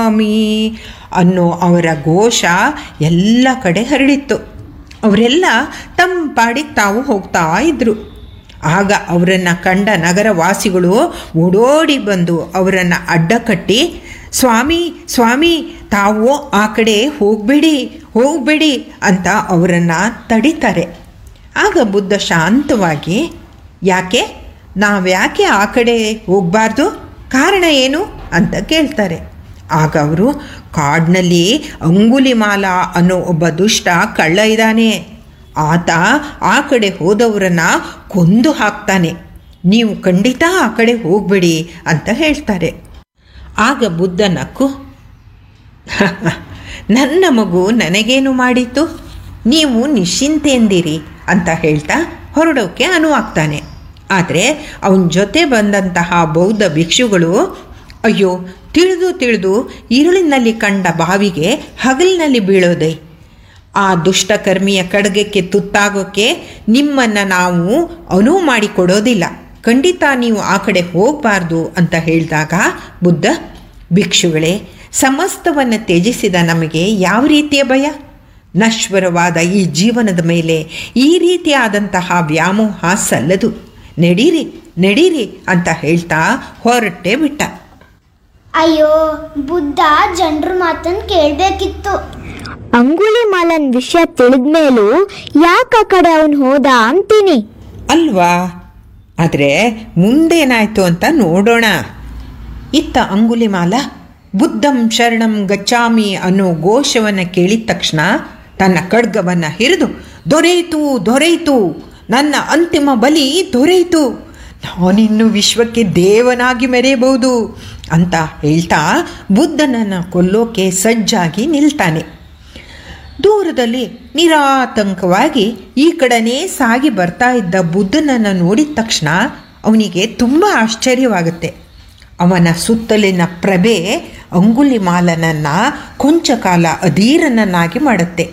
ಸ್ವಾಮಿ ಅನ್ನೋ ಅವರ ಘೋಷ ಎಲ್ಲ ಕಡೆ ಹರಡಿತ್ತು ಅವರೆಲ್ಲ ತಮ್ಮ ಪಾಡಿಗೆ ತಾವು ಹೋಗ್ತಾ ಇದ್ರು ಆಗ ಅವರನ್ನು ಕಂಡ ನಗರವಾಸಿಗಳು ಓಡೋಡಿ ಬಂದು ಅವರನ್ನು ಅಡ್ಡ ಕಟ್ಟಿ ಸ್ವಾಮಿ ಸ್ವಾಮಿ ತಾವು ಆ ಕಡೆ ಹೋಗಬೇಡಿ ಹೋಗಬೇಡಿ ಅಂತ ಅವರನ್ನು ತಡಿತಾರೆ ಆಗ ಬುದ್ಧ ಶಾಂತವಾಗಿ ಯಾಕೆ ನಾವ್ಯಾಕೆ ಆ ಕಡೆ ಹೋಗಬಾರ್ದು ಕಾರಣ ಏನು ಅಂತ ಕೇಳ್ತಾರೆ ಆಗ ಅವರು ಕಾಡಿನಲ್ಲಿ ಅಂಗುಲಿಮಾಲ ಅನ್ನೋ ಒಬ್ಬ ದುಷ್ಟ ಕಳ್ಳ ಇದ್ದಾನೆ ಆತ ಆ ಕಡೆ ಹೋದವರನ್ನ ಕೊಂದು ಹಾಕ್ತಾನೆ ನೀವು ಖಂಡಿತ ಆ ಕಡೆ ಹೋಗಬೇಡಿ ಅಂತ ಹೇಳ್ತಾರೆ ಆಗ ಬುದ್ಧ ನಕ್ಕು ನನ್ನ ಮಗು ನನಗೇನು ಮಾಡಿತು ನೀವು ನಿಶ್ಚಿಂತೆಂದಿರಿ ಅಂತ ಹೇಳ್ತಾ ಹೊರಡೋಕೆ ಅನುವಾಗ್ತಾನೆ ಆದರೆ ಅವನ ಜೊತೆ ಬಂದಂತಹ ಬೌದ್ಧ ಭಿಕ್ಷುಗಳು ಅಯ್ಯೋ ತಿಳಿದು ತಿಳಿದು ഇരുಳಿನಲ್ಲಿ ಕಂಡ ಬಾವಿಗೆ ಹಗಲಿನಲ್ಲಿ ಬೀಳೋದೆ ಆ ದುಷ್ಟಕರ್ಮಿಯ ಕಡಗಕ್ಕೆ ತುತ್ತಾಗೋಕ್ಕೆ ನಿಮ್ಮನ್ನು ನಾವು ಅನುವು ಮಾಡಿಕೊಡೋದಿಲ್ಲ ಖಂಡಿತ ನೀವು ಆ ಕಡೆ ಹೋಗಬಾರ್ದು ಅಂತ ಹೇಳಿದಾಗ ಬುದ್ಧ ಭಿಕ್ಷುಗಳೇ ಸಮಸ್ತವನ್ನು ತ್ಯಜಿಸಿದ ನಮಗೆ ಯಾವ ರೀತಿಯ ಭಯ ನಶ್ವರವಾದ ಈ ಜೀವನದ ಮೇಲೆ ಈ ರೀತಿಯಾದಂತಹ ವ್ಯಾಮೋಹ ಸಲ್ಲದು ನಡೀರಿ ನಡೀರಿ ಅಂತ ಹೇಳ್ತಾ ಹೊರಟೇ ಬಿಟ್ಟ ಅಯ್ಯೋ ಬುದ್ಧ ಜನರ ಮಾತನ್ನು ಕೇಳಬೇಕಿತ್ತು ಅಂಗುಲಿ ಮಾಲನ್ ವಿಷಯ ತಿಳಿದ್ಮೇಲೂ ಯಾಕೆ ಆ ಕಡೆ ಅವನು ಹೋದ ಅಂತೀನಿ ಅಲ್ವಾ ಆದರೆ ಮುಂದೇನಾಯ್ತು ಅಂತ ನೋಡೋಣ ಇತ್ತ ಅಂಗುಲಿಮಾಲ ಬುದ್ಧಂ ಶರಣಂ ಗಚ್ಚಾಮಿ ಅನ್ನೋ ಘೋಷವನ್ನು ಕೇಳಿದ ತಕ್ಷಣ ತನ್ನ ಖಡ್ಗವನ್ನು ಹಿರಿದು ದೊರೆಯಿತು ದೊರೆಯಿತು ನನ್ನ ಅಂತಿಮ ಬಲಿ ದೊರೆಯಿತು ನಾನಿನ್ನು ವಿಶ್ವಕ್ಕೆ ದೇವನಾಗಿ ಮೆರೆಯಬಹುದು ಅಂತ ಹೇಳ್ತಾ ಬುದ್ಧನನ್ನು ಕೊಲ್ಲೋಕೆ ಸಜ್ಜಾಗಿ ನಿಲ್ತಾನೆ ದೂರದಲ್ಲಿ ನಿರಾತಂಕವಾಗಿ ಈ ಕಡೆನೇ ಸಾಗಿ ಬರ್ತಾ ಇದ್ದ ಬುದ್ಧನನ್ನು ನೋಡಿದ ತಕ್ಷಣ ಅವನಿಗೆ ತುಂಬ ಆಶ್ಚರ್ಯವಾಗುತ್ತೆ ಅವನ ಸುತ್ತಲಿನ ಪ್ರಭೆ ಅಂಗುಲಿಮಾಲನನ್ನು ಕೊಂಚ ಕಾಲ ಅಧೀರನನ್ನಾಗಿ ಮಾಡುತ್ತೆ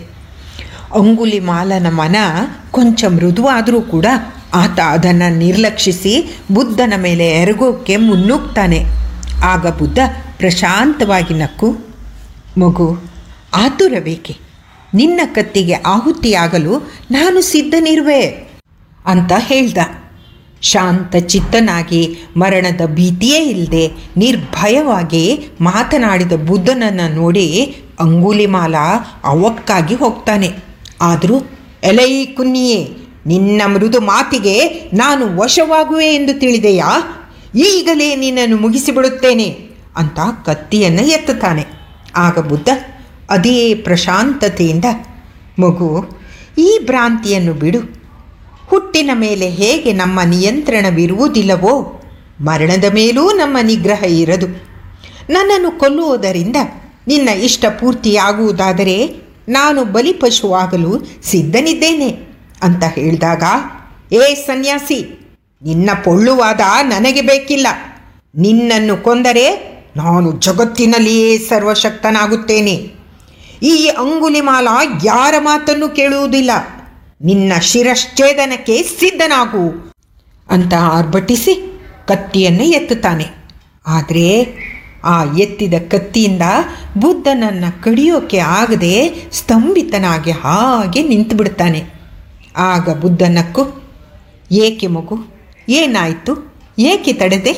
ಅಂಗುಲಿಮಾಲನ ಮನ ಕೊಂಚ ಮೃದುವಾದರೂ ಕೂಡ ಆತ ಅದನ್ನು ನಿರ್ಲಕ್ಷಿಸಿ ಬುದ್ಧನ ಮೇಲೆ ಎರಗೋಕ್ಕೆ ಮುನ್ನುಗ್ತಾನೆ ಆಗ ಬುದ್ಧ ಪ್ರಶಾಂತವಾಗಿ ನಕ್ಕು ಮಗು ಆತುರಬೇಕೆ ನಿನ್ನ ಕತ್ತಿಗೆ ಆಹುತಿಯಾಗಲು ನಾನು ಸಿದ್ಧನಿರುವೆ ಅಂತ ಹೇಳ್ದ ಶಾಂತ ಚಿತ್ತನಾಗಿ ಮರಣದ ಭೀತಿಯೇ ಇಲ್ಲದೆ ನಿರ್ಭಯವಾಗಿ ಮಾತನಾಡಿದ ಬುದ್ಧನನ್ನು ನೋಡಿ ಅಂಗುಲಿಮಾಲ ಅವಕ್ಕಾಗಿ ಹೋಗ್ತಾನೆ ಆದರೂ ಎಲೈ ಕುನ್ನಿಯೇ ನಿನ್ನ ಮೃದು ಮಾತಿಗೆ ನಾನು ವಶವಾಗುವೆ ಎಂದು ತಿಳಿದೆಯಾ ಈಗಲೇ ನಿನ್ನನ್ನು ಮುಗಿಸಿಬಿಡುತ್ತೇನೆ ಅಂತ ಕತ್ತಿಯನ್ನು ಎತ್ತುತ್ತಾನೆ ಆಗ ಬುದ್ಧ ಅದೇ ಪ್ರಶಾಂತತೆಯಿಂದ ಮಗು ಈ ಭ್ರಾಂತಿಯನ್ನು ಬಿಡು ಹುಟ್ಟಿನ ಮೇಲೆ ಹೇಗೆ ನಮ್ಮ ನಿಯಂತ್ರಣವಿರುವುದಿಲ್ಲವೋ ಮರಣದ ಮೇಲೂ ನಮ್ಮ ನಿಗ್ರಹ ಇರದು ನನ್ನನ್ನು ಕೊಲ್ಲುವುದರಿಂದ ನಿನ್ನ ಇಷ್ಟ ಪೂರ್ತಿಯಾಗುವುದಾದರೆ ನಾನು ಬಲಿಪಶುವಾಗಲು ಸಿದ್ಧನಿದ್ದೇನೆ ಅಂತ ಹೇಳಿದಾಗ ಏ ಸನ್ಯಾಸಿ ನಿನ್ನ ಪೊಳ್ಳುವಾದ ನನಗೆ ಬೇಕಿಲ್ಲ ನಿನ್ನನ್ನು ಕೊಂದರೆ ನಾನು ಜಗತ್ತಿನಲ್ಲಿಯೇ ಸರ್ವಶಕ್ತನಾಗುತ್ತೇನೆ ಈ ಅಂಗುಲಿಮಾಲ ಯಾರ ಮಾತನ್ನು ಕೇಳುವುದಿಲ್ಲ ನಿನ್ನ ಶಿರಶ್ಛೇದನಕ್ಕೆ ಸಿದ್ಧನಾಗು ಅಂತ ಆರ್ಭಟಿಸಿ ಕತ್ತಿಯನ್ನು ಎತ್ತುತ್ತಾನೆ ಆದರೆ ಆ ಎತ್ತಿದ ಕತ್ತಿಯಿಂದ ಬುದ್ಧನನ್ನು ಕಡಿಯೋಕೆ ಆಗದೆ ಸ್ತಂಭಿತನಾಗಿ ಹಾಗೆ ನಿಂತು ಬಿಡ್ತಾನೆ ಆಗ ಬುದ್ಧನಕ್ಕು ಏಕೆ ಮಗು ಏನಾಯಿತು ಏಕೆ ತಡೆದೆ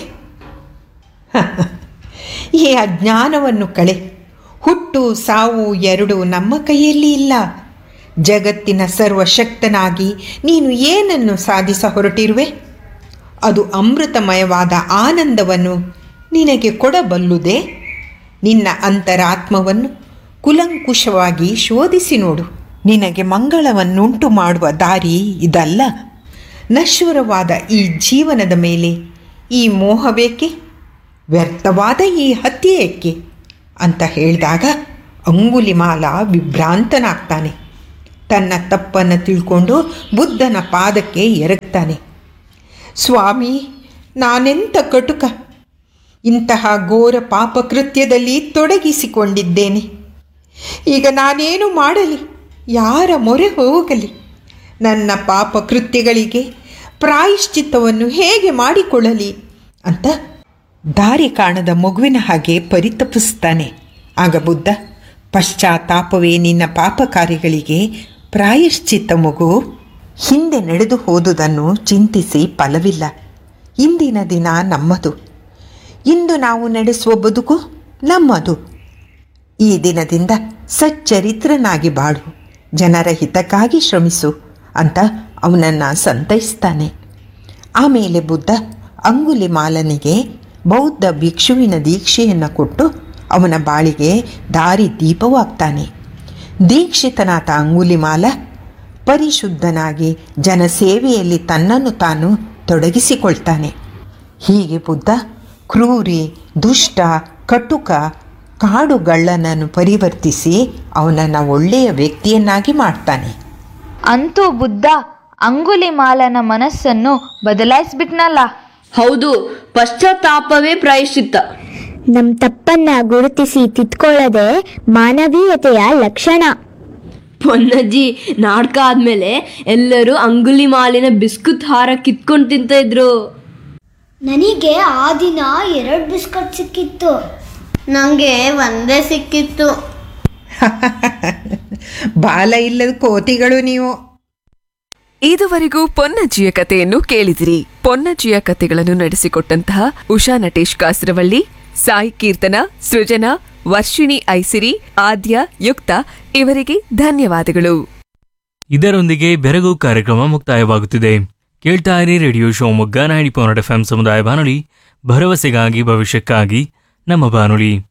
ಈ ಅಜ್ಞಾನವನ್ನು ಕಳೆ ಹುಟ್ಟು ಸಾವು ಎರಡು ನಮ್ಮ ಕೈಯಲ್ಲಿ ಇಲ್ಲ ಜಗತ್ತಿನ ಸರ್ವಶಕ್ತನಾಗಿ ನೀನು ಏನನ್ನು ಸಾಧಿಸ ಹೊರಟಿರುವೆ ಅದು ಅಮೃತಮಯವಾದ ಆನಂದವನ್ನು ನಿನಗೆ ಕೊಡಬಲ್ಲುದೇ ನಿನ್ನ ಅಂತರಾತ್ಮವನ್ನು ಕುಲಂಕುಷವಾಗಿ ಶೋಧಿಸಿ ನೋಡು ನಿನಗೆ ಮಂಗಳವನ್ನುಂಟು ಮಾಡುವ ದಾರಿ ಇದಲ್ಲ ನಶ್ವರವಾದ ಈ ಜೀವನದ ಮೇಲೆ ಈ ಮೋಹ ಬೇಕೆ ವ್ಯರ್ಥವಾದ ಈ ಹತ್ಯೆ ಏಕೆ ಅಂತ ಹೇಳಿದಾಗ ಅಂಗುಲಿಮಾಲ ವಿಭ್ರಾಂತನಾಗ್ತಾನೆ ತನ್ನ ತಪ್ಪನ್ನು ತಿಳ್ಕೊಂಡು ಬುದ್ಧನ ಪಾದಕ್ಕೆ ಎರಗ್ತಾನೆ ಸ್ವಾಮಿ ನಾನೆಂಥ ಕಟುಕ ಇಂತಹ ಘೋರ ಪಾಪಕೃತ್ಯದಲ್ಲಿ ತೊಡಗಿಸಿಕೊಂಡಿದ್ದೇನೆ ಈಗ ನಾನೇನು ಮಾಡಲಿ ಯಾರ ಮೊರೆ ಹೋಗಲಿ ನನ್ನ ಪಾಪಕೃತ್ಯಗಳಿಗೆ ಪ್ರಾಯಶ್ಚಿತ್ತವನ್ನು ಹೇಗೆ ಮಾಡಿಕೊಳ್ಳಲಿ ಅಂತ ದಾರಿ ಕಾಣದ ಮಗುವಿನ ಹಾಗೆ ಪರಿತಪಿಸ್ತಾನೆ ಆಗ ಬುದ್ಧ ಪಶ್ಚಾತ್ತಾಪವೇ ನಿನ್ನ ಪಾಪ ಕಾರ್ಯಗಳಿಗೆ ಪ್ರಾಯಶ್ಚಿತ್ತ ಮಗು ಹಿಂದೆ ನಡೆದು ಹೋದುದನ್ನು ಚಿಂತಿಸಿ ಫಲವಿಲ್ಲ ಇಂದಿನ ದಿನ ನಮ್ಮದು ಇಂದು ನಾವು ನಡೆಸುವ ಬದುಕು ನಮ್ಮದು ಈ ದಿನದಿಂದ ಸಚ್ಚರಿತ್ರನಾಗಿ ಬಾಳು ಜನರ ಹಿತಕ್ಕಾಗಿ ಶ್ರಮಿಸು ಅಂತ ಅವನನ್ನು ಸಂತೈಸ್ತಾನೆ ಆಮೇಲೆ ಬುದ್ಧ ಅಂಗುಲಿ ಮಾಲನಿಗೆ ಬೌದ್ಧ ಭಿಕ್ಷುವಿನ ದೀಕ್ಷೆಯನ್ನು ಕೊಟ್ಟು ಅವನ ಬಾಳಿಗೆ ದಾರಿ ದೀಪವಾಗ್ತಾನೆ ದೀಕ್ಷಿತನಾದ ಅಂಗುಲಿಮಾಲ ಪರಿಶುದ್ಧನಾಗಿ ಜನಸೇವೆಯಲ್ಲಿ ತನ್ನನ್ನು ತಾನು ತೊಡಗಿಸಿಕೊಳ್ತಾನೆ ಹೀಗೆ ಬುದ್ಧ ಕ್ರೂರಿ ದುಷ್ಟ ಕಟುಕ ಕಾಡುಗಳ್ಳನನ್ನು ಪರಿವರ್ತಿಸಿ ಅವನನ್ನು ಒಳ್ಳೆಯ ವ್ಯಕ್ತಿಯನ್ನಾಗಿ ಮಾಡ್ತಾನೆ ಅಂತೂ ಬುದ್ಧ ಅಂಗುಲಿಮಾಲನ ಮನಸ್ಸನ್ನು ಬದಲಾಯಿಸ್ಬಿಟ್ನಲ್ಲ ಹೌದು ಪಶ್ಚಾತ್ತಾಪವೇ ಪ್ರಾಯಶ್ಚಿತ್ತ ನಮ್ಮ ತಪ್ಪನ್ನ ಗುರುತಿಸಿ ತಿದ್ಕೊಳ್ಳೋದೆ ಮಾನವೀಯತೆಯ ಲಕ್ಷಣ ಪೊನ್ನಜ್ಜಿ ನಾಟಕ ಆದ್ಮೇಲೆ ಎಲ್ಲರೂ ಅಂಗುಲಿ ಮಾಲಿನ ಬಿಸ್ಕುಟ್ ಹಾರ ಕಿತ್ಕೊಂಡು ತಿಂತ ಇದ್ರು ನನಗೆ ಆ ದಿನ ಎರಡು ಬಿಸ್ಕಟ್ ಸಿಕ್ಕಿತ್ತು ನನಗೆ ಒಂದೇ ಸಿಕ್ಕಿತ್ತು ಬಾಲ ಇಲ್ಲದ ಕೋತಿಗಳು ನೀವು ಇದುವರೆಗೂ ಪೊನ್ನಜ್ಜಿಯ ಕಥೆಯನ್ನು ಕೇಳಿದಿರಿ ಪೊನ್ನಜ್ಜಿಯ ಕಥೆಗಳನ್ನು ನಡೆಸಿಕೊಟ್ಟಂತಹ ಉಷಾ ನಟೇಶ್ ಕಾಸರವಳ್ಳಿ ಸಾಯಿ ಕೀರ್ತನ ಸೃಜನಾ ವರ್ಷಿಣಿ ಐಸಿರಿ ಆದ್ಯ ಯುಕ್ತ ಇವರಿಗೆ ಧನ್ಯವಾದಗಳು ಇದರೊಂದಿಗೆ ಬೆರಗು ಕಾರ್ಯಕ್ರಮ ಮುಕ್ತಾಯವಾಗುತ್ತಿದೆ ಕೇಳ್ತಾ ಇರಿ radio Shivamogga ninety point F M ಸಮುದಾಯ ಬಾನುಲಿ ಭರವಸೆಗಾಗಿ ಭವಿಷ್ಯಕ್ಕಾಗಿ ನಮ್ಮ ಬಾನುಲಿ